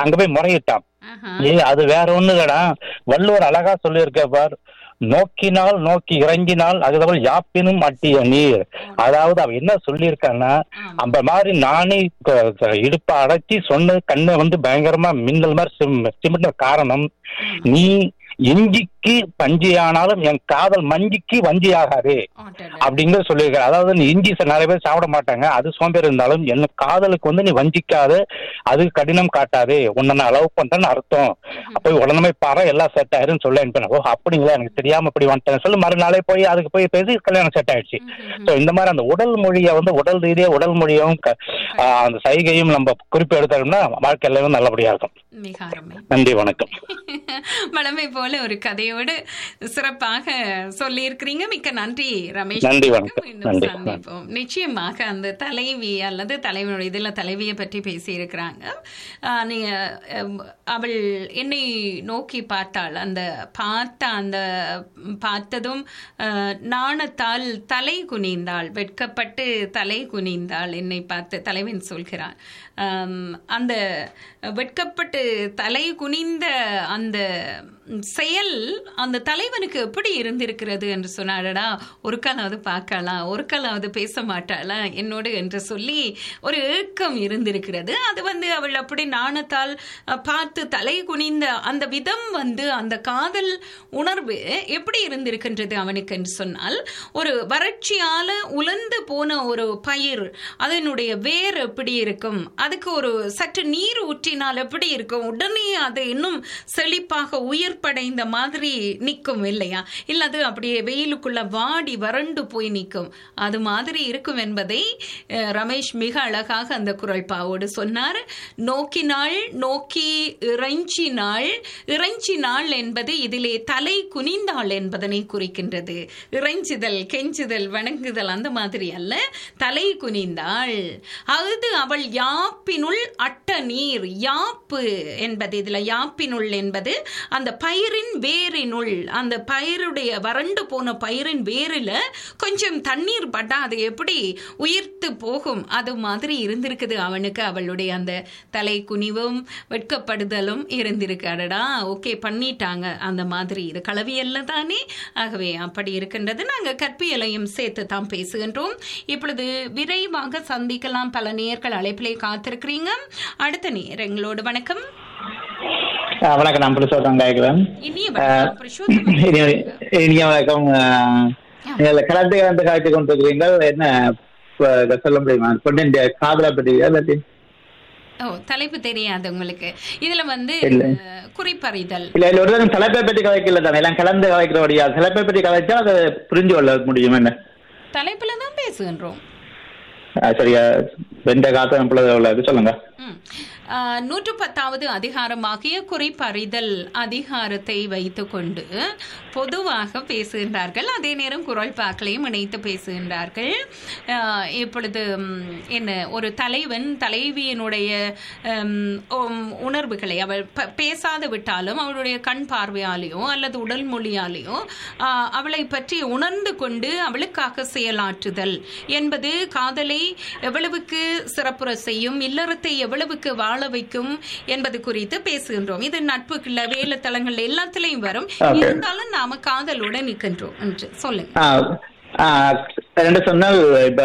அங்க போய் முறையிட்டான் ஆஹா. ஏய் அது வேற ஒண்ணுதடா வள்ளுவர் அழகா சொல்லியிருக்க பார் நோக்கினால் நோக்கி இறங்கினால் அதுபோல் யாப்பினும் அட்டிய நீர் அதாவது அவ என்ன சொல்லியிருக்கான்னா ஆமா. அந்த மாதிரி நானே க- க- இடுப்பை அடைச்சி சொன்ன கண்ணை வந்து பயங்கரமா மின்னல் மாதிரி சிம்- சிமிட்ட காரணம் நீ இஞ்சிக்கு பஞ்சு ஆனாலும் என் காதல் மஞ்சிக்கு வஞ்சி ஆகாதே ஆட்டடா. அப்படிங்கிற சொல்லியிருக்காரு அதாவது நீ இஞ்சி ச- நிறைய பேர் சாப்பிட மாட்டாங்க அது சோம்பேறி இருந்தாலும் என்ன காதலுக்கு வந்து நீ வஞ்சிக்காத அது கடினம் காட்டாதே உன்னை நான் லவ் பண்றேன்னு அர்த்தம் அப்போ உடனே பாரு எல்லாம் செட் ஆயிருன்னு சொல்ல அனுப்பினேன் ஓ அப்படிங்களா எனக்கு தெரியாம இப்படி வந்துட்டேன் சொல்லி மறுநாளே போய் அதுக்கு போய் பேசி கல்யாணம் செட் ஆயிடுச்சு ஸோ இந்த மாதிரி அந்த உடல் மொழியை வந்து உடல் ரீதியா உடல் மொழியும் க- ஆஹ் அந்த சைகையும் நம்ம குறிப்பு எடுத்தோம்னா வாழ்க்கை எல்லாமே நல்லபடியா இருக்கும் மிக அருமை நன்றி வணக்கம் வளமை போல ஒரு கதையோடு சிறப்பாக சொல்லியிருக்கிறீங்க மிக்க நன்றி ரமேஷ் நன்றி, வணக்கம். மீண்டும் நன்றி. சந்திப்போம் நிச்சயமாக அந்த தலைவி அல்லது தலைவனுடைய இதுல தலைவியை பற்றி பேசியிருக்கிறாங்க ஆஹ், நீங்க அஹ், அவள் என்னை நோக்கி பார்த்தாள் அந்த பார்த்த அந்த பார்த்ததும் ஆஹ், நாணத்தால் தலை குனிந்தாள் வெட்கப்பட்டு தலை குனிந்தாள் என்னை பார்த்து தலைவன் சொல்கிறான் ஆம், அந்த வெட்கப்பட்டு தலை குனிந்த அந்த செயல் அந்த தலைவனுக்கு எப்படி இருந்திருக்கிறது என்று சொன்னாடா ஒரு காலாவது பார்க்கலாம் ஒரு காலாவது பேச மாட்டாளா என்னோடு என்று சொல்லி ஒரு ஏக்கம் இருந்திருக்கிறது அது வந்து அவள் அப்படி நாணத்தால் அஹ், பார்த்து தலை குனிந்த அந்த விதம் வந்து அந்த காதல் உணர்வு எப்படி இருந்திருக்கின்றது அவனுக்கு என்று சொன்னால் ஒரு வறட்சியால உலர்ந்து போன ஒரு பயிர் அதனுடைய வேர் எப்படி இருக்கும் அதுக்கு ஒரு சற்று நீர் ஊற்றினால் எப்படி இருக்கும் உடனே அது இன்னும் செழிப்பாக உயிர்ப்படைந்த மாதிரி நிற்கும் இல்லையா இல்ல அது அப்படியே வெயிலுக்குள்ள வாடி வறண்டு போய் நிற்கும் அது மாதிரி இருக்கும் என்பதை அஹ், ரமேஷ் மிக அழகாக அந்த குரல் பாவோடு சொன்னார் நோக்கினாள் நோக்கி இறைஞ்சினாள் இறைஞ்சினாள் என்பது இதிலே தலை குனிந்தாள் என்பதனை குறிக்கின்றது இறைஞ்சுதல் கெஞ்சுதல் வணங்குதல் அந்த மாதிரி அல்ல தலை குனிந்தாள் அது அவள் யாப்பினுள் அட்ட நீர் யாப்பு என்பது இதுல யாப்பினுள் என்பது அந்த பயிரின் வேரினுள் அந்த பயிருடைய வறண்டு போன பயிரின் வேரில் கொஞ்சம் தண்ணீர் பட்டா அது எப்படி உயிர்த்து போகும் அது மாதிரி இருந்திருக்குது அவனுக்கு அவளுடைய அந்த தலை குனிவும் வெட்கப்படுதலும் இருந்திருக்கு அடடா ஓகே பண்ணிட்டாங்க அந்த மாதிரி இது களவியல்ல தானே ஆகவே அப்படி இருக்கின்றது நாங்க கற்பியலையும் சேர்த்து தான் பேசுகின்றோம் இப்பொழுது விரைவாக சந்திக்கலாம் பல நேர்கள் அழைப்பிலே காத்திருக்கிறீங்க அடுத்த நேர் எங்களோடு வணக்கம் ஆ, வணக்கம் நான் புருஷோத்தம் கேட்கிறேன் இனிய வணக்கம் புருஷோத்தமன். இனிய இனிய வணக்கம் ஆ, நீங்கள் கலந்து கலந்து காய்ச்சி கொண்டிருக்கிறீர்கள் என்ன இப்ப இதை சொல்ல முடியுமா பொண்ணின் காதலை பற்றி இல்லாட்டி ஓ தலைப்பு தெரியாது உங்களுக்கு இதுல வந்து இல்ல. அஹ், குறிப்பறிதல் இல்ல இல்ல ஒரு தரம் தலைப்பை பற்றி கதைக்கல தானே எல்லாம் கலந்து கதைக்கிறபடியா தலைப்பை பற்றி கதைச்சா அதை புரிஞ்சு கொள்ள முடியும் என்ன தலைப்புல தான் பேசுகின்றோம் ஆ, சரியா வெந்த காத்தம் உள்ளது சொல்லுங்க ம். ஆஹ், நூற்று பத்தாவது அதிகாரமாகிய குறிப்பறிதல் அதிகாரத்தை வைத்துக்கொண்டு பொதுவாக பேசுகின்றார்கள் அதே நேரம் குரல் பாக்களையும் இணைத்து பேசுகின்றார்கள் ஆஹ், இப்பொழுது ம், என்ன ஒரு தலைவன் தலைவியினுடைய ம், உம், உணர்வுகளை அவள் ப- பேசாது விட்டாலும் அவளுடைய கண் பார்வையாலேயோ அல்லது உடல் மொழியாலேயோ ஆஹ், அவளை பற்றி உணர்ந்து கொண்டு அவளுக்காக செயலாற்றுதல் என்பது காதலை எவ்வளவுக்கு சிறப்புற செய்யும் இல்லறத்தை எவ்வளவுக்கு வாழ வைக்கும் என்பது குறித்து பேசுகின்றோம் இது நட்புக்குள்ள வேலை தளங்கள் எல்லாத்திலையும் வரும் Okay. இருந்தாலும் நாம காதலோட நிற்கின்றோம் என்று சொல்லுங்க ஆ, ஆ, ரெண்டு சொன்னால் இப்ப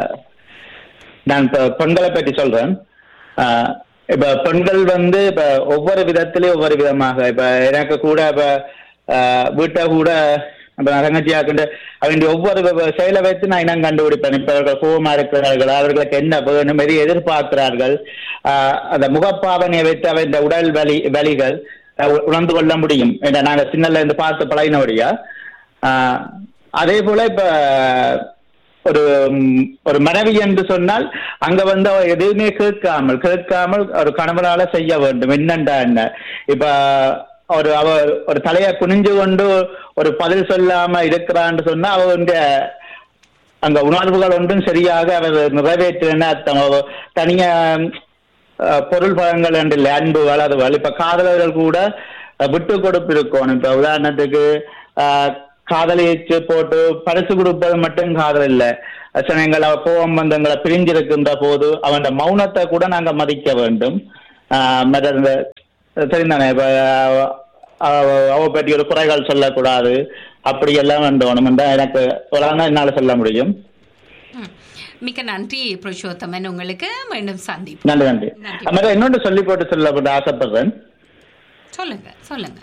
நான் இப்ப பெண்களை பற்றி சொல்றேன் ஆ, இப்ப பெண்கள் வந்து இப்ப ஒவ்வொரு விதத்திலயும் ஒவ்வொரு விதமாக இப்ப எனக்கு கூட இப்ப ஆ, வீட்டை கூட இப்ப தங்கச்சியாக்கிட்டு அவங்க ஒவ்வொரு வ- செயலை வைத்து நான் இனம் கண்டுபிடிப்பேன் இப்ப அவர்கள் கோபமா இருக்கிறார்கள் அவர்களுக்கு என்ன வேணும் எதை எதிர்பார்க்கிறார்கள் ஆ, அந்த முகப்பாவனையை வைத்து அவன் இந்த உடல் வலி வலிகள் அஹ், உ- உணர்ந்து கொள்ள முடியும் ஏன்னா நாங்க சின்னல இருந்து பார்த்து பழகினபடியா ஆஹ் அதே போல இப்ப ஒரு ம், ஒரு மனைவி என்று சொன்னால் அங்க வந்து அவ எதுவுமே கேட்காமல் கேட்காமல் ஒரு கணவனால செய்ய வேண்டும் என்னண்டா என்ன இப்ப ஒரு அவ ஒரு தலைய குனிஞ்சு கொண்டு ஒரு பதில் சொல்லாம இருக்கிறான்னு சொன்னா அவ வந்து அங்க உணர்வுகள் ஒன்றும் சரியாக அவர் நிறைவேற்றுன்னு அர்த்தம் அவ தனியா அஹ், பொருள் பழங்கள் என்று இல்லை அன்பு வளருவல் இப்ப காதலர்கள் கூட அஹ், விட்டு கொடுப்பு இருக்கணும் இப்ப உதாரணத்துக்கு அஹ், காதலிச்சு போட்டு பரிசு கொடுப்பது மட்டும் காதல் இல்லை சில எங்கள் அவ கோபம் வந்து எங்களை பிரிஞ்சிருக்கின்ற போது அவன் மௌனத்தை கூட நாங்க மதிக்க வேண்டும் ஆஹ் மற்ற இந்த தெரிந்தானே இப்ப அவ- அவ பற்றி ஒரு குறைகள் சொல்லக்கூடாது அப்படி எல்லாம் வேண்டும் தான் எனக்கு இவ்வளவுதான் என்னால சொல்ல முடியும் ம். மிக்க நன்றி புருஷோத்தமன் உங்களுக்கு மீண்டும் சந்திப்போம் நன்றி நன்றி நன்றி. அப்புறம் இன்னொன்று சொல்லி போட்டு சொல்ல ஆசைப்படுறேன் சொல்லுங்க சொல்லுங்க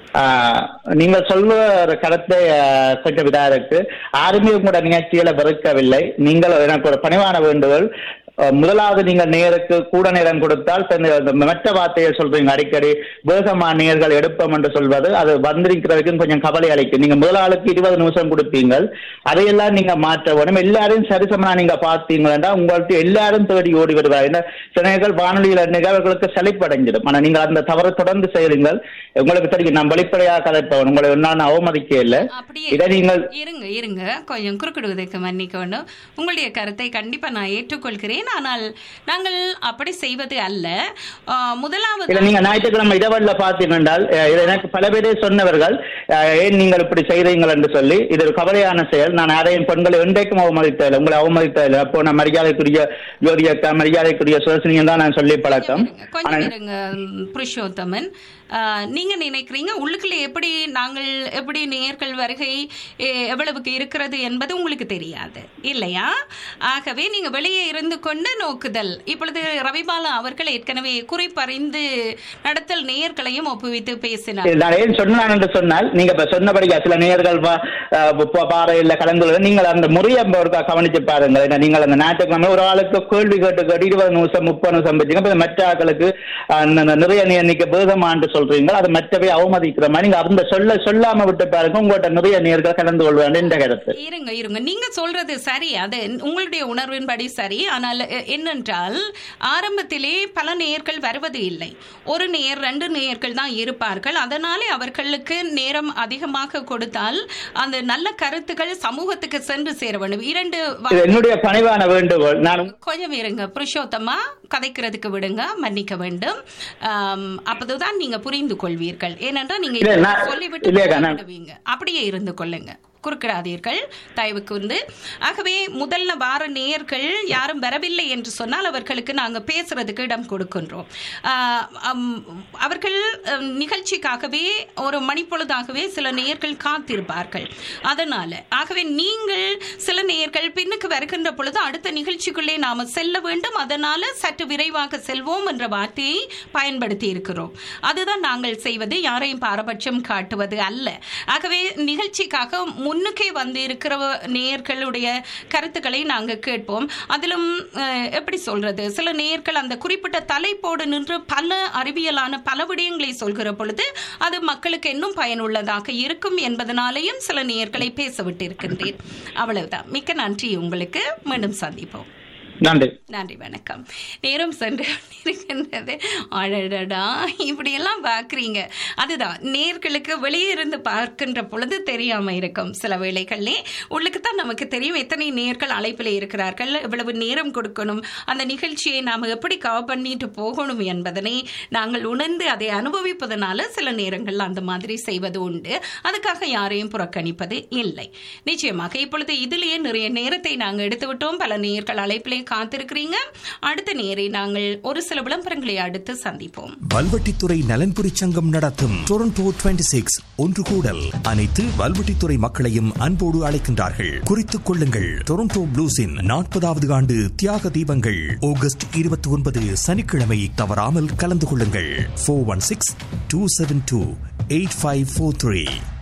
ஆஹ் நீங்க சொல்ற ஒரு கருத்தை ஆஹ், கொஞ்சம் இதா இருக்கு யாருமே உங்களோட நிகழ்ச்சிகளை வெறுக்கவில்லை நீங்கள் எனக்கு ஒரு பணிவான வேண்டுகோள் ஆஹ், முதலாவது நீங்க நேருக்கு கூட நேரம் கொடுத்தால் பின்ன இந்த மற்ற வார்த்தையை சொல்றீங்க அடிக்கடி வேகமா நேர்கள் எடுப்போம் என்று சொல்வது அது வந்திருக்கிறதுக்கும் கொஞ்சம் கவலை அளிக்கும் நீங்க முதல் ஆளுக்கு இருபது நிமிஷம் கொடுப்பீங்க அதையெல்லாம் நீங்க மாற்ற வேணும் எல்லாரும் சரிசமனா நீங்க பார்த்தீங்கன்னா உங்களுக்கு எல்லாரும் தேடி ஓடி வருவார் ஏன்னா சில நேர்கள் வானொலியில் நிகழ்வுகளுக்கு சலிப்படைஞ்சிடும் ஆனா நீங்க அந்த தவறை தொடர்ந்து செய்றீங்கள் உங்களுக்கு தெரியும் நான் வெளிப்படையாக கதைப்பவன் உங்களை நான் அவமதிக்க இல்லை அப்படியே இதை நீங்கள் இருங்க இருங்க கொஞ்சம் குறுக்கிடுவதற்கு மன்னிக்க வேண்டும் உங்களுடைய கருத்தை கண்டிப்பா நான் ஏற்றுக்கொள்கிறேன் ஆனால் நாங்கள் அப்படி செய்வது அல்ல ஆ, முதலாவது இல்ல நீங்க ஞாயிற்றுக்கிழமை இடவல்ல பார்த்தீங்கன்றால் அஹ், இதை எனக்கு பல பேரே சொன்னவர்கள் அஹ், ஏன் நீங்கள் இப்படி செய்றீங்கள் என்று சொல்லி இது ஒரு கவலையான செயல் நான் யாரையும் பெண்களை என்றைக்கும் அவமதித்ததில்லை உங்களை அவமதித்ததில்லை அப்போ நான் மரியாதைக்குரிய ஜோதி அக்கா மரியாதைக்குரிய சுரசினியும் தான் நான் சொல்லி பழக்கம் இருங்க, கொஞ்சம் இருங்க ம், புருஷோத்தமன் ஆ, நீங்க நினைக்கிறீங்க உள்ளுக்குள்ள எப்படி நாங்கள் எப்படி நேர்கள் வருகை எ, எவ்வளவுக்கு இருக்கிறது என்பது உங்களுக்கு தெரியாது இல்லையா ஆகவே நீங்க வெளியே இருந்து கொண்டு நோக்குதல் இப்பொழுது ரவிபாலா அவர்கள் ஏற்கனவே குறிப்பறிந்து நடத்தல் நேயர்களையும் ஒப்புவித்து பேசினார் நான் ஏன் சொன்னான் என்று சொன்னால் நீங்க இப்ப சொன்னபடியா சில நேயர்கள் பா- அஹ் பா- பாறையில கலந்து நீங்கள் அந்த முறையை ஒருக்கா கவனிச்சு பாருங்க ஏன்னா நீங்கள் அந்த ஞாயிற்றுக்கிழமை ஒரு ஆளுக்கு கேள்வி கேட்டு கேட்டு இருபது நிமிஷம் முப்பது நிமிஷம் வச்சுங்க அப்ப மற்ற ஆட்களுக்கு அஹ், அந்த- அந்த நிறைய நீ இன்னைக்கு பேதமான்னு சொல்றீங்க அதை மற்றவை அவமதிக்கிற மாதிரி நீங்க அந்த சொல்ல சொல்லாம விட்டு பாருங்க உங்கள்கிட்ட நிறைய நேர்கள் கலந்து கொள்வாங்க என்ற கருத்து இருங்க இருங்க நீங்க சொல்றது சரி அது உங்களுடைய உணர்வின்படி சரி ஆனால் எ- என்னென்றால் ஆரம்பத்திலே பல நேயர்கள் வருவது இல்லை ஒரு நேர் ரெண்டு நேயர்கள் தான் இருப்பார்கள் அதனாலே அவர்களுக்கு நேரம் அதிகமாக கொடுத்தால் அந்த நல்ல கருத்துக்கள் சமூகத்துக்கு சென்று சேர வேண்டும் இரண்டு வா- இது என்னுடைய பணிவான வேண்டுகோள் நான் கொஞ்சம் இருங்க புருஷோத்தமா கதைக்கிறதுக்கு விடுங்க மன்னிக்க வேண்டும் ஆம், அப்போதுதான் நீங்க புரிந்து கொள்வீர்கள் ஏனென்றால் நீங்க இல்ல, இப்ப நான்- சொல்லிவிட்டு இல்லையா, நான்- போய்விடுவீங்க அப்படியே இருந்து கொள்ளுங்க குறுக்கிடாதீர்கள் தயவு கூர்ந்து ஆகவே முதல்ல வார நேயர்கள் யாரும் வரவில்லை என்று சொன்னால் அவர்களுக்கு நாங்கள் பேசுறதுக்கு இடம் கொடுக்கின்றோம் ஆஹ், அம், அவர்கள் அம், நிகழ்ச்சிக்காகவே ஒரு மணிப்பொழுதாகவே சில நேயர்கள் காத்திருப்பார்கள் அதனால ஆகவே நீங்கள் சில நேயர்கள் பின்னுக்கு வருகின்ற பொழுது அடுத்த நிகழ்ச்சிக்குள்ளே நாம செல்ல வேண்டும் அதனால சற்று விரைவாக செல்வோம் என்ற வார்த்தையை பயன்படுத்தி இருக்கிறோம் அதுதான் நாங்கள் செய்வது யாரையும் பாரபட்சம் காட்டுவது அல்ல ஆகவே நிகழ்ச்சிக்காக முன்னுக்கே வந்து இருக்கிற நேயர்களுடைய கருத்துக்களை நாங்கள் கேட்போம் அதிலும் அஹ், எப்படி சொல்றது சில நேயர்கள் அந்த குறிப்பிட்ட தலைப்போடு நின்று பல அறிவியலான பல விடயங்களை சொல்கிற பொழுது அது மக்களுக்கு இன்னும் பயனுள்ளதாக இருக்கும் என்பதனாலேயும் சில நேயர்களை பேச விட்டிருக்கின்றேன் அவ்வளவுதான் மிக்க நன்றி உங்களுக்கு மீண்டும் சந்திப்போம் நன்றி நன்றி வணக்கம் நேரம் சென்று இருக்கின்றது அழடடா இப்படியெல்லாம் பார்க்குறீங்க அதுதான் நேர்களுக்கு வெளியே இருந்து பார்க்கின்ற பொழுது தெரியாம இருக்கும் சில வேளைகள்லே உள்ளுக்கு தான் நமக்கு தெரியும் எத்தனை நேர்கள் அழைப்பில் இருக்கிறார்கள் இவ்வளவு நேரம் கொடுக்கணும் அந்த நிகழ்ச்சியை நாம் எப்படி கவர் பண்ணிட்டு போகணும் என்பதனை நாங்கள் உணர்ந்து அதை அனுபவிப்பதனால சில நேரங்கள் அந்த மாதிரி செய்வது உண்டு அதுக்காக யாரையும் புறக்கணிப்பது இல்லை நிச்சயமாக இப்பொழுது இதிலேயே நிறைய நேரத்தை நாங்கள் எடுத்து விட்டோம் பல நேர்கள் அழைப்பிலே காத்திருக்கிறீங்க அடுத்த நேரை நாங்கள் ஒரு சில விளம்பரங்களை அடுத்து சந்திப்போம் வல்வெட்டித்துறை நலன்புரி சங்கம் நடத்தும் டொரண்டோ 26 சிக்ஸ் ஒன்று கூடல் அனைத்து வல்வெட்டித்துறை மக்களையும் அன்போடு அழைக்கின்றார்கள் குறித்துக் கொள்ளுங்கள் டொரண்டோ ப்ளூஸின் நாற்பதாவது ஆண்டு தியாக தீபங்கள் ஆகஸ்ட் இருபத்தி ஒன்பது சனிக்கிழமை தவறாமல் கலந்து கொள்ளுங்கள் four one six two seven two eight five four three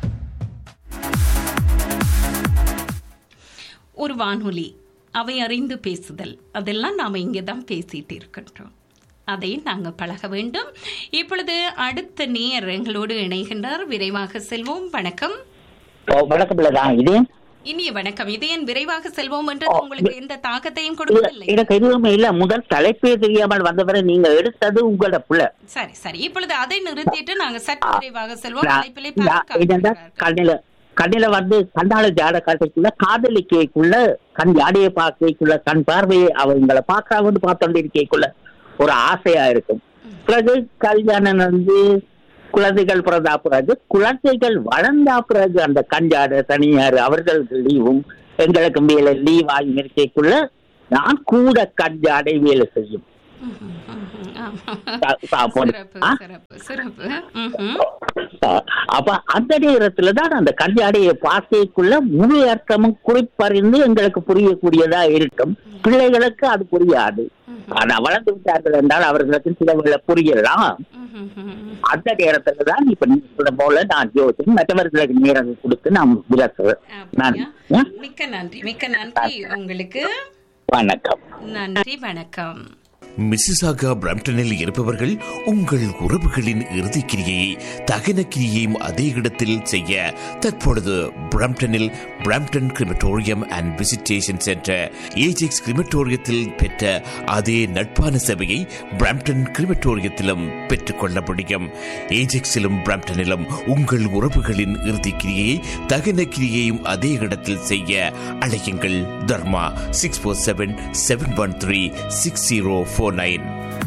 ஒரு வானொலி அவை அறிந்து பேசுதல் அதெல்லாம் நாம் இங்கே தான் பேசிட்டு இருக்கின்றோம் அதை நாங்கள் பழக வேண்டும் இப்பொழுது அடுத்த நேர் எங்களோடு இணைகின்றார் விரைவாக செல்வோம் வணக்கம் வணக்கம் தான் இது இனிய வணக்கம் இது ஏன் விரைவாக செல்வோம் என்றது உங்களுக்கு எந்த தாக்கத்தையும் கொடுக்கவில்லை எனக்கு எதுவுமே இல்ல முதல் தலைப்பே தெரியாமல் வந்தவரை நீங்க எடுத்தது உங்களோட பிள்ளை சரி சரி இப்பொழுது அதை நிறுத்திட்டு நாங்க சற்று விரைவாக செல்வோம் நான் அழைப்பிலே நான் பலர் என்னன்னா காத்திருக்கிறார்கள். கண்ணில கண்ணில வந்து கண்ணால ஜாட காட்டைக்குள்ள காதலிக்கைக்குள்ள கண் ஜாடையை பார்க்கைக்குள்ள கண் பார்வையை அவங்களை பார்க்காம பார்த்தோண்டு இருக்கைக்குள்ள ஒரு ஆசையா இருக்கும் பிறகு கல்யாணம் வந்து குழந்தைகள் பிறந்தா பிறகு குழந்தைகள் வளர்ந்தா பிறகு அந்த கஞ்சாடு தனியார் அவர்களுக்கு லீவும் எங்களுக்கு மேல லீவ் ஆகி இருக்கைக்குள்ள நான் கூட கஞ்சாடை வேலை செய்யும் ம்ஹும், ம்ஹும். சா- சாப்பாடு சிறப்பு ஆ? சிறப்பு சிறப்பு ம்ஹும். அப்ப அந்த நேரத்துல தான் அந்த கல்யாடைய பாசைக்குள்ள முழு அர்த்தமும் குறிப்பறிந்து எங்களுக்கு புரியக்கூடியதா இருக்கும் பிள்ளைகளுக்கு அது புரியாது ஆனா வளர்ந்து விட்டார்கள் என்றால் அவர்களுக்கு சில வேளை புரியலாம் ம்ஹும். அந்த நேரத்துல தான் இப்ப நீங்க சொல்ற போல நான் யோசிச்சு மற்றவர்களுக்கு நேரம் கொடுத்து நான் விளக்குவேன் நான் அப்படியா? ஆ? மிக்க நன்றி மிக்க நன்றி உங்களுக்கு வணக்கம் நன்றி வணக்கம் மிசிசாகா பிரம்டனில் இருப்பவர்கள் உங்கள் உறவுகளின் இறுதிக் கிரியையை தகன கிரியையும் அதே இடத்தில் செய்ய தற்பொழுது பிரம்டனில் Brampton crematorium and visitation centre Ajax கிரிமட்டோரியத்தில் பெற்ற அதே நட்பான சேவையை பிரம்டன் கிரிமட்டோரியத்திலும் பெற்றுக்கொள்ள முடியும் ஏஜெக்ஸிலும் பிரம்டனிலும் உங்கள் உறவுகளின் இறுதிக் கிரியையை தகன கிரியையும் அதே இடத்தில் செய்ய அழையுங்கள் Dharma six four seven seven one three six zero four nine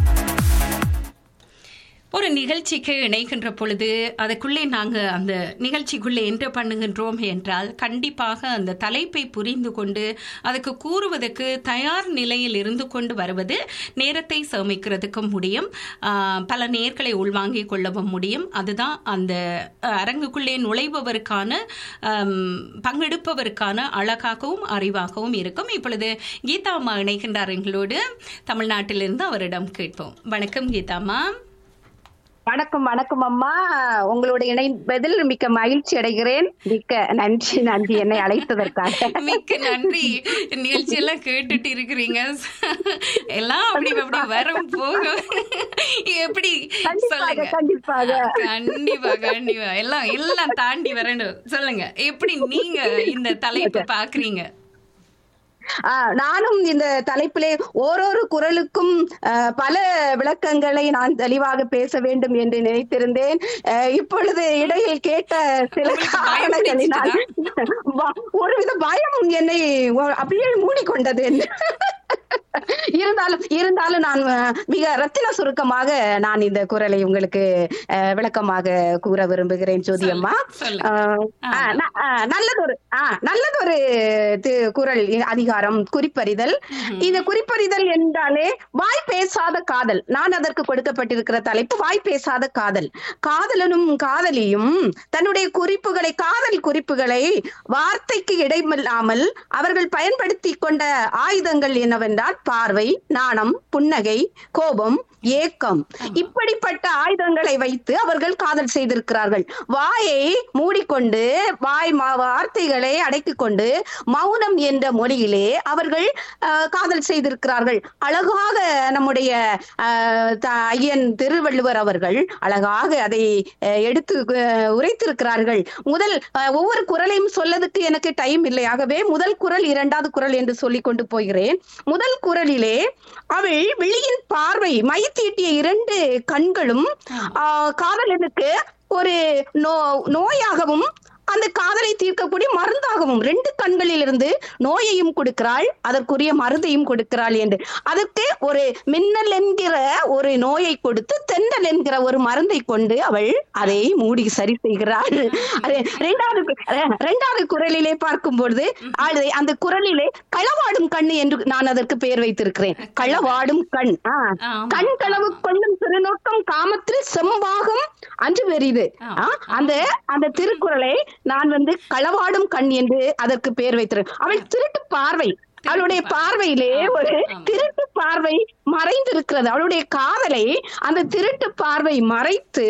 ஒரு நிகழ்ச்சிக்கு இணைகின்ற பொழுது அதுக்குள்ளே நாங்கள் அந்த நிகழ்ச்சிக்குள்ளே என்ற பண்ணுகின்றோம் என்றால் கண்டிப்பாக அந்த தலைப்பை புரிந்து கொண்டு அதுக்கு கூறுவதற்கு தயார் நிலையில் இருந்து கொண்டு வருவது நேரத்தை சேமிக்கிறதுக்கு முடியும் ஆஹ், பல நேர்களை உள்வாங்கிக் கொள்ளவும் முடியும் அதுதான் அந்த அஹ், அரங்குக்குள்ளே நுழைபவருக்கான ஆம், பங்கெடுப்பவருக்கான அழகாகவும் அறிவாகவும் இருக்கும் இப்பொழுது கீதா அம்மா இணைகின்றார் எங்களோடு தமிழ்நாட்டிலிருந்து அவரிடம் கேட்போம் வணக்கம் கீதா அம்மா வணக்கம் வணக்கம் அம்மா உங்களோட இணைப்பதில் மிக்க மகிழ்ச்சி அடைகிறேன் மிக்க நன்றி நன்றி என்னை அழைத்ததற்காக மிக்க நன்றி நிகழ்ச்சி எல்லாம் கேட்டுட்டு இருக்கிறீங்க எல்லாம் அப்படி அப்படி வரும் போகும் எப்படி கண்டிப்பாக, சொல்லுங்க கண்டிப்பாக. கண்டிப்பா கண்டிப்பா எல்லாம் எல்லாம் தாண்டி வரணும் சொல்லுங்க எப்படி நீங்க இந்த தலைப்பை பாக்குறீங்க ஆ, நானும் இந்த தலைப்பிலே ஓரொரு குரலுக்கும் ஆ, பல விளக்கங்களை நான் தெளிவாக பேச வேண்டும் என்று நினைத்திருந்தேன் ஆ, இப்பொழுது இடையில் கேட்ட சில உங்களுக்கு பயம் காரணங்களினால் வ- ஒருவித பயம் என்னை ஒ- அப்படியே மூடிக்கொண்டது இருந்தாலும் இருந்தாலும் நான் ஆ, மிக ரத்தின சுருக்கமாக நான் இந்த குரலை உங்களுக்கு ஆ, விளக்கமாக கூற விரும்புகிறேன் ஜோதி அம்மா சொல்லுங்க. ஆ, ஆ, ந- ஆ, நல்லதொரு ஆ, நல்லதொரு தி- குரல் இ- அதிகாரம் குறிப்பறிதல் இந்த குறிப்பறிதல் என்றாலே வாய் பேசாத காதல் நான் அதற்கு கொடுக்கப்பட்டிருக்கிற தலைப்பு வாய் பேசாத காதல் காதலனும் காதலியும் தன்னுடைய குறிப்புகளை காதல் குறிப்புகளை வார்த்தைக்கு இடைமில்லாமல் அவர்கள் பயன்படுத்தி கொண்ட ஆயுதங்கள் என்னவென்றால் பார்வை நாணம் புன்னகை கோபம் ஏக்கம் இப்படிப்பட்ட ஆயுதங்களை வைத்து அவர்கள் காதல் செய்திருக்கிறார்கள் வாயை மூடிக்கொண்டு வாய் மா- வார்த்தைகளை அடக்கிக் கொண்டு மௌனம் என்ற மொழியிலே அவர்கள் அஹ், காதல் செய்திருக்கிறார்கள் அழகாக நம்முடைய அஹ், த- ஐயன் திருவள்ளுவர் அவர்கள் அழகாக அதை அஹ், எடுத்து அஹ், உரைத்திருக்கிறார்கள் முதல் அஹ், ஒவ்வொரு குரலையும் சொல்லதுக்கு எனக்கு டைம் இல்லை ஆகவே முதல் குரல் இரண்டாவது குரல் என்று சொல்லிக் கொண்டு போகிறேன் முதல் குரலிலே அவள் விழியின் பார்வை மை தீட்டிய இரண்டு கண்களும் ஆஹ், காதலனுக்கு ஒரு நோ நோயாகவும் அந்த காதலை தீர்க்கக்கூடிய மருந்தாகவும் ரெண்டு கண்களிலிருந்து நோயையும் கொடுக்கிறாள் அதற்குரிய மருந்தையும் கொடுக்கிறாள் என்று அதற்கு ஒரு மின்னல் என்கிற ஒரு நோயை கொடுத்து தென்றல் என்கிற ஒரு மருந்தை கொண்டு அவள் அதை மூடி சரி செய்கிறாள் அது இரண்டாவது கு- அஹ், இரண்டாவது குரலிலே பார்க்கும் பொழுது அது அந்த குரலிலே களவாடும் கண் என்று நான் அதற்கு பெயர் வைத்திருக்கிறேன் களவாடும் கண் ஆ. ஆமா. கண் களவு கொள்ளும் திருநோக்கம் காமத்தில் செம்பாகம் அன்று பெரிது ஆமா. ஆ, அந்த அந்த திருக்குறளை நான் வந்து களவாடும் கண் என்று அதற்கு பெயர் வைத்திருக்கேன் அவள் திருட்டு பார்வை அவளுடைய பார்வையிலே ஒரு ஆமா. திருட்டு பார்வை மறைந்திருக்கிறது அவளுடைய காதலை அந்த திருட்டு பார்வை மறைத்து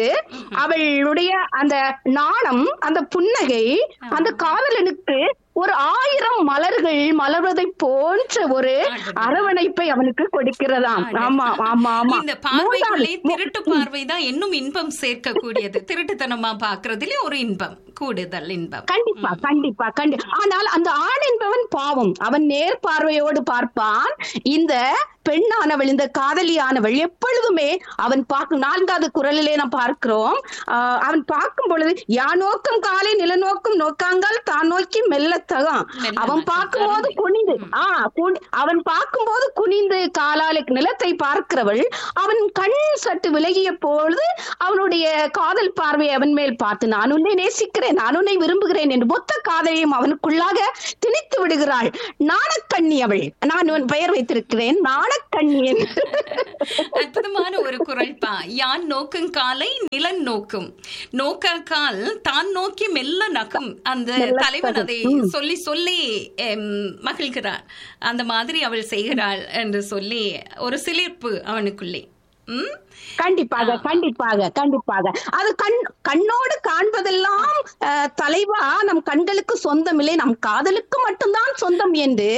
அவளுடைய அந்த நாணம் அந்த புன்னகை அந்த காதலனுக்கு ஒரு ஆயிரம் மலர்கள் மலர்வதை போன்ற ஒரு அரவணைப்பை அவனுக்கு கொடுக்கிறதாம் ஆமா ஆமா ஆமா இந்த பார்வைக்குள்ளே மூன்றாவது- திருட்டு பார்வை தான் இன்னும் இன்பம் சேர்க்கக்கூடியது திருட்டுத்தனமா பாக்குறதுல ஒரு இன்பம் கூடுதல் இன்பம் கண்டிப்பா கண்டிப்பா கண்டி ஆனால் அந்த ஆண் என்பவன் பாவம் அவன் நேர் பார்வையோடு பார்ப்பான் இந்த பெண்ணானவள் இந்த காதலியானவள் எப்பொழுதுமே அவன் பார்க்கும் நான்காவது குரலிலே நாம் பார்க்கிறோம் ஆஹ் அவன் பார்க்கும் பொழுது யா நோக்கம் காலை நிலநோக்கம் நோக்காங்கால் தான் நோக்கி மெல்லத்தகான் மெல்ல அவன் மாட்டான். பார்க்கும்போது குனிந்து ஆ குனி- அவன் பார்க்கும்போது குனிந்து காலால நிலத்தை பார்க்கிறவள் அவன் கண் சற்று விலகிய பொழுது அவனுடைய காதல் பார்வை அவன் மேல் பார்த்து நான் உன்னை நேசிக்கிறேன் நான் உன்னை விரும்புகிறேன் என்று மொத்த காதலையும் அவனுக்குள்ளாக திணித்து விடுகிறாள் நாணக்கண்ணி அவள் நான் உன் பெயர் வைத்திருக்கிறேன் நாண மணக்கண்ணி என்று அற்புதமான ஒரு குரல் பா யான் நோக்கும் காலை நிலன் நோக்கும் நோக்க கால் தான் நோக்கி மெல்ல நகும் அந்த மெல்ல தலைவன் நகும். அதை ம். சொல்லி சொல்லி எம், மகிழ்கிறாள் அந்த மாதிரி அவள் செய்கிறாள் என்று சொல்லி ஒரு சிலிர்ப்பு அவனுக்குள்ளே ம் கண்டிப்பாக கண்டிப்பாக கண்டிப்பாக அது கண் கண்ணோடு காண்பதெல்லாம் அஹ், தலைவா நம் கண்களுக்கு சொந்தமில்லை நம் காதலுக்கு மட்டும்தான் சொந்தம் என்று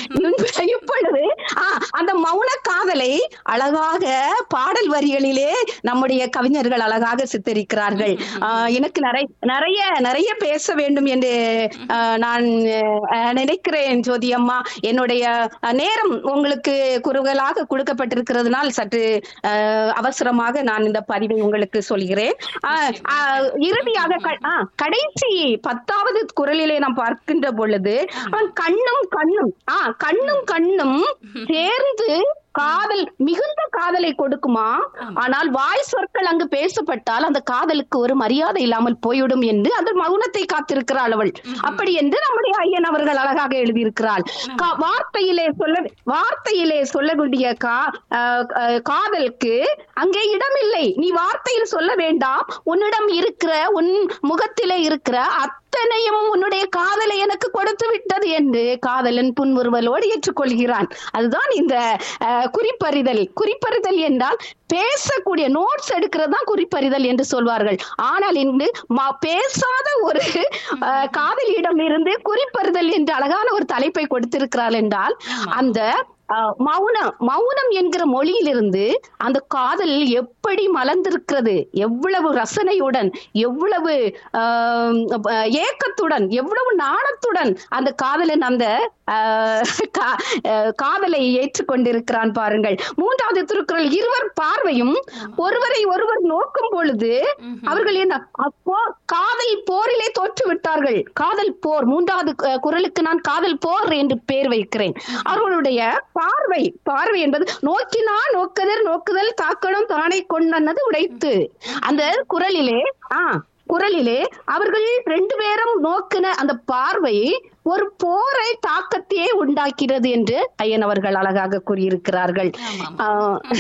இப்பொழுது ஆ, அந்த மௌன காதலை அழகாக பாடல் வரிகளிலே நம்முடைய கவிஞர்கள் அழகாக சித்தரிக்கிறார்கள் ஆ, எனக்கு நிறைய நிறைய நிறைய பேச வேண்டும் என்று ஆ, நான் அஹ், நினைக்கிறேன் ஜோதி அம்மா என்னுடைய அஹ், நேரம் உங்களுக்கு குறுகலாக கொடுக்கப்பட்டிருக்கிறதுனால் சற்று அஹ், அவசரமாக நான் இந்த பதிவை உங்களுக்கு சொல்கிறேன் ஆஹ், ஆஹ், இறுதியாக க- ஆ, கடைசி பத்தாவது குரலிலே நாம் பார்க்கின்ற பொழுது அவன் கண்ணும் கண்ணும் ஆ கண்ணும் கண்ணும் சேர்ந்து காதல் மிகுந்த காதலை கொடுக்குமா ஆனால் வாய் சொற்கள் அங்கு பேசப்பட்டால் அந்த காதலுக்கு ஒரு மரியாதை இல்லாமல் போய்விடும் என்று அந்த மௌனத்தை காத்திருக்கிறாள் அவள் அப்படி என்று நம்முடைய ஐயன் அவர்கள் அழகாக எழுதியிருக்கிறாள் கா- வார்த்தையிலே சொல்ல வார்த்தையிலே சொல்லக்கூடிய கா அஹ், அஹ், காதலுக்கு அங்கே இடமில்லை நீ வார்த்தையில் சொல்ல வேண்டாம் உன்னிடம் இருக்கிற உன் முகத்திலே இருக்கிற அத்தனையும் உன்னுடைய காதலை எனக்கு கொடுத்து விட்டது என்று காதலன் புன்முறுவலோடு ஏற்றுக்கொள்கிறான் அதுதான் இந்த அஹ், குறிப்பறிதல் குறிப்பறிதல் என்றால் பேசக்கூடிய நோட்ஸ் எடுக்கிறது தான் குறிப்பறிதல் என்று சொல்வார்கள் ஆனால் இன்று ம- பேசாத ஒரு அஹ், காதலியிடம் இருந்து குறிப்பறிதல் என்று அழகான ஒரு தலைப்பை கொடுத்திருக்கிறாள் என்றால் அந்த அஹ், மௌனம் மௌனம் என்கிற மொழியிலிருந்து அந்த காதல் எப்படி மலர்ந்திருக்கிறது எவ்வளவு ரசனையுடன் எவ்வளவு ஆஹ், அஹ், ஏக்கத்துடன் எவ்வளவு நாணத்துடன் அந்த காதலன் அந்த ஆஹ், கா- அஹ், காதலை ஏற்றுக்கொண்டிருக்கிறான் பாருங்கள் மூன்றாவது திருக்குறள் இருவர் பார்வையும் ஒருவரை ஒருவர் நோக்கும் பொழுது அவர்கள் என்ன அப்போ காதல் போரிலே தோற்று விட்டார்கள் காதல் போர் மூன்றாவது அஹ், குறளுக்கு நான் காதல் போர் என்று பெயர் வைக்கிறேன் அவர்களுடைய பார்வை பார்வை என்பது நோக்கினா நோக்குதல் நோக்குதல் தாக்கணும் தானே கொண்டது உடைத்து அந்த குரலிலே ஆ குரலிலே அவர்கள் ரெண்டு பேரும் நோக்கின அந்த பார்வை ஒரு போரை தாக்கத்தையே உண்டாக்கிறது என்று ஐயன் அவர்கள் அழகாக கூறியிருக்கிறார்கள் ஆமாம். ஆ,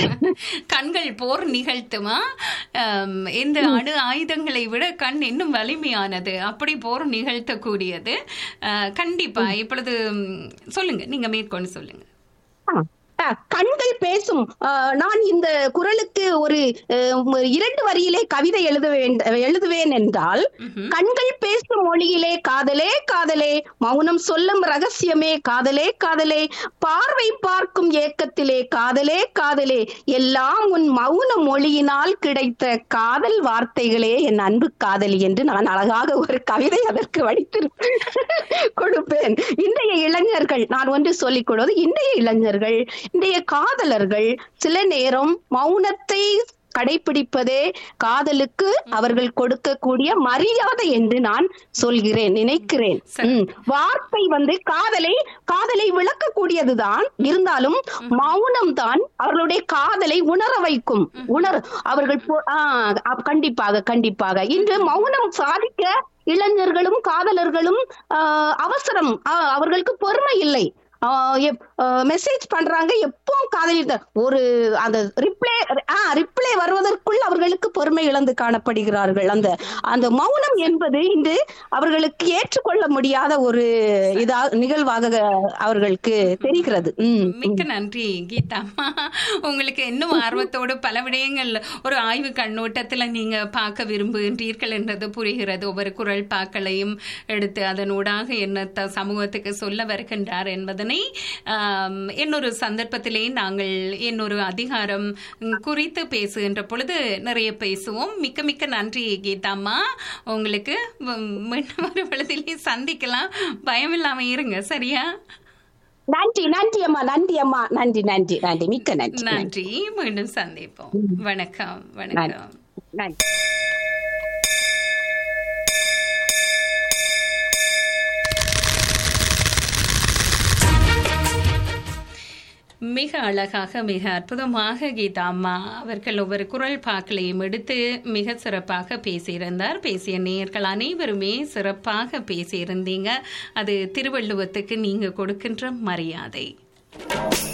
கண்கள் போர் நிகழ்த்துமா ஆம், இந்த அணு ஆயுதங்களை விட கண் இன்னும் வலிமையானது அப்படி போர் நிகழ்த்தக்கூடியது அஹ், கண்டிப்பா இப்பொழுது ம், சொல்லுங்க நீங்க மேற்கொண்டு சொல்லுங்க ஆ, ஆ, கண்கள் பேசும் ஆ, நான் இந்த குரலுக்கு ஒரு அஹ், இரண்டு வரியிலே கவிதை எழுத வேண்ட எழுதுவேன் என்றால் ம்ஹும். கண்கள் பேசும் மொழியிலே காதலே காதலே மௌனம் சொல்லும் ரகசியமே காதலே காதலே பார்வை பார்க்கும் ஏக்கத்திலே காதலே காதலே எல்லாம் உன் மௌன மொழியினால் கிடைத்த காதல் வார்த்தைகளே என் அன்பு காதலி என்று நான் அழகாக ஒரு கவிதை அதற்கு வடித்து கொடுப்பேன் இன்றைய இளைஞர்கள் நான் ஒன்று சொல்லிக் கொள்வது இன்றைய இளைஞர்கள் இன்றைய காதலர்கள் சில நேரம் மௌனத்தை கடைபிடிப்பதே காதலுக்கு அவர்கள் கொடுக்கக்கூடிய மரியாதை என்று நான் சொல்கிறேன் நினைக்கிறேன் சரி. ம். வார்த்தை வந்து காதலை காதலை விளக்கக்கூடியதுதான் இருந்தாலும் மௌனம் தான் அவர்களுடைய காதலை உணர வைக்கும் உணர் அவர்கள் பொ- ஆ, அ- கண்டிப்பாக கண்டிப்பாக இன்று மௌனம் சாதிக்க இளைஞர்களும் காதலர்களும் ஆ, அவசரம் ஆ, அவர்களுக்கு பொறுமை இல்லை மெசேஜ் பண்றாங்க எப்பவும் காதலித்த ஒரு அந்த ரிப்ளை ஆ ரிப்ளை வருவதற்குள் அவர்களுக்கு பொறுமை இழந்து காணப்படுகிறார்கள் அந்த அந்த மௌனம் என்பது இன்று அவர்களுக்கு ஏற்றுக்கொள்ள முடியாத ஒரு இதா நிகழ்வாக அவர்களுக்கு தெரிகிறது ம் மிக்க நன்றி கீதா அம்மா உங்களுக்கு இன்னும் ஆர்வத்தோடு பல விடயங்கள் ஒரு ஆய்வு கண்ணோட்டத்துல நீங்க பார்க்க விரும்புகின்றீர்கள் என்றது புரிகிறது ஒவ்வொரு குரல் பாக்களையும் எடுத்து அதனூடாக என்ன த- சமூகத்துக்கு சொல்ல வருகின்றார் என்பதனை ஆம், இன்னொரு சந்தர்ப்பத்திலே நாங்கள் இன்னொரு அதிகாரம் ம், குறித்து பேசுகின்ற பொழுது நிறைய பேசுவோம் மிக்க மிக்க நன்றி கீதா அம்மா உங்களுக்கு ம், மீண்டும் ஒரு பொழுதிலே சந்திக்கலாம் பயமில்லாம இருங்க சரியா நன்றி நன்றி அம்மா நன்றி அம்மா நன்றி நன்றி நன்றி மிக்க நன்றி நன்றி நன்றி மீண்டும் சந்திப்போம் வணக்கம் வணக்கம் நன்றி மிக அழகாக மிக அற்புதமாக கீதா அம்மா அவர்கள் ஒவ்வொரு குரல் பாக்களையும் எடுத்து மிக சிறப்பாக பேசியிருந்தார் பேசிய நேயர்கள் அனைவருமே சிறப்பாக பேசியிருந்தீங்க அது திருவள்ளுவத்துக்கு நீங்க கொடுக்கின்ற மரியாதை